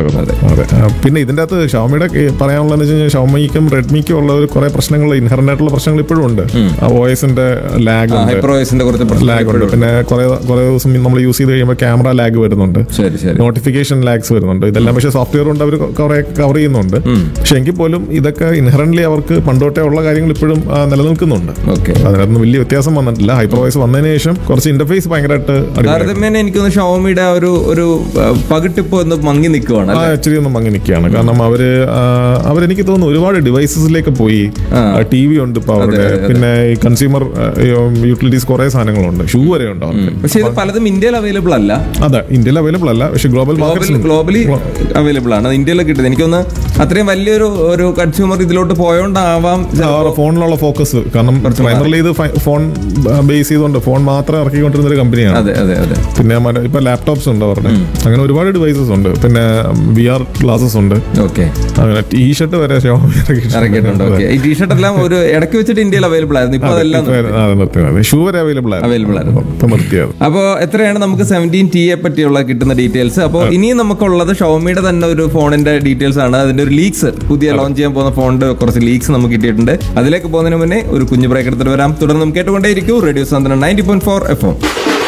നടക്കുന്നത് അതെ ആ, പിന്നെ ഇതിന്റെ അകത്ത് ഷവമിയുടെ പറയാനുള്ളതെന്ന് വെച്ച് കഴിഞ്ഞാൽ ഷവമിക്കും റെഡ്മിക്കും ഉള്ള ഒരു കുറെ പ്രശ്നങ്ങൾ ഇൻഹറന്റ് ആയിട്ടുള്ള പ്രശ്നങ്ങൾ ഇപ്പോഴും ഉണ്ട് ഒ എസിന്റെ ലാഗ് ഉണ്ട് ഹൈപ്രോയിസിന്റെ കുറച്ച് പ്രശ്നം ലാഗ് ഉണ്ട് പിന്നെ കുറെ കുറെ ദിവസം നമ്മൾ യൂസ് ചെയ്ത് കഴിയുമ്പോൾ ക്യാമറ ലാഗ് വരുന്നുണ്ട് ശരി ശരി നോട്ടിഫിക്കേഷൻ ലാഗ്സ് വരുന്നുണ്ട് ഇതെല്ലാം പക്ഷേ സോഫ്റ്റ്വെയർ കൊണ്ട് അവർ കുറെ കവർ ചെയ്യുന്നുണ്ട് പക്ഷെ എങ്കിൽ പോലും ഇതൊക്കെ ഇൻഹറന്റ്ലി അവർക്ക് പണ്ടോട്ടേ ഉള്ള കാര്യങ്ങൾ ഇപ്പോഴും ആ, നിലനിൽക്കുന്നുണ്ട് ഓക്കെ അതിനകത്ത് വലിയ വ്യത്യാസം വന്നിട്ടില്ല ഹൈപ്രോവൈസ് വന്നതിന് ശേഷം കുറച്ച് ഇന്റർഫേസ് ഭയങ്കരമായിട്ട് അടിപൊളിയായി. താരതമ്യേന എനിക്കൊന്ന് ഷോമിയുടെ ആ ഒരു ഒരു ആ, പകിട്ടിപ്പോ ഒന്ന് മങ്ങി നിൽക്കുവാണ് ആ ഇച്ചിരി ഒന്നും അങ്ങ് നിൽക്കുകയാണ് കാരണം അവര് ആ, അവരെനിക്ക് തോന്നുന്നു ഒരുപാട് ഡിവൈസസിലേക്ക് പോയി ടി വി ഉണ്ട് ഇപ്പൊ അവരുടെ പിന്നെ ഈ കൺസ്യൂമർ യൂട്ടിലിറ്റീസ് കുറെ സാധനങ്ങളുണ്ട് ഷൂ വരെ ഉണ്ട് അവർക്ക് പക്ഷെ ഇത് പലതും ഇന്ത്യയിൽ അവൈലബിൾ അല്ല അതെ ഇന്ത്യയിൽ അവൈലബിൾ അല്ല പക്ഷെ ഗ്ലോബൽ മാർക്കറ്റ്സ് ഗ്ലോബലി അവൈലബിൾ ആണ് ഇന്ത്യയിൽ കിട്ടുന്നത് എനിക്കൊന്ന് അത്രയും വലിയൊരു ഒരു കൺസ്യൂമർ ഇതിലോട്ട് പോയോണ്ടാവാം അവരുടെ ഫോണിലുള്ള ഫോക്കസ് കാരണം പ്രൈമറിലി ഇത് ഫോൺ ബേസ് ചെയ്തുകൊണ്ട് ഫോൺ മാത്രം ഇറക്കിക്കൊണ്ടിരുന്ന ഒരു കമ്പനിയാണ് അതെ അതെ അതെ പിന്നെ മറ്റേ ഇപ്പൊ ലാപ്ടോപ്സ് ഉണ്ട് അവരുടെ അങ്ങനെ ഒരുപാട് ഡിവൈസസ് ഉണ്ട് പിന്നെ വി ആർ ഗ്ലാസസ് ഉണ്ട് ഓക്കെ അങ്ങനെ ടീ ഷർട്ട് വരെ Xiaomi ഇറക്കിയിട്ടുണ്ട്. ഇറക്കിയിട്ടുണ്ട് ഓക്കെ ഈ ടീഷർട്ട് എല്ലാം ഒരു ഇടയ്ക്ക് വെച്ചിട്ട് ഇന്ത്യയിൽ അവൈലബിൾ ആയിരുന്നു ഇപ്പൊ അതെല്ലാം ഷൂ വരെ അവൈലബിൾ Available ആയിരുന്നു ഇപ്പൊ നിർത്തിയത് അപ്പോൾ എത്രയാണ് നമുക്ക് സെവൻറ്റീൻ ടിയെ പറ്റിയുള്ള കിട്ടുന്ന ഡീറ്റെയിൽസ് അപ്പോൾ ഇനിയും നമുക്കുള്ളത് ഷോമിയുടെ തന്നെ ഒരു ഫോണിന്റെ ഡീറ്റെയിൽസ് ആണ് അതിന്റെ ഒരു ലീക്സ് പുതിയ ലോഞ്ച് ചെയ്യാൻ പോകുന്ന ഫോണിന്റെ കുറച്ച് ലീക്സ് നമുക്ക് കിട്ടിയിട്ടുണ്ട് അതിലേക്ക് പോകുന്നതിന് മുന്നേ ഒരു കുഞ്ഞു ബ്രേക്ക് എടുത്തിട്ട് വരാം തുടർന്ന് നമുക്ക് കേട്ടുകൊണ്ടേയിരിക്കും radio Santhwanam ninety point four F M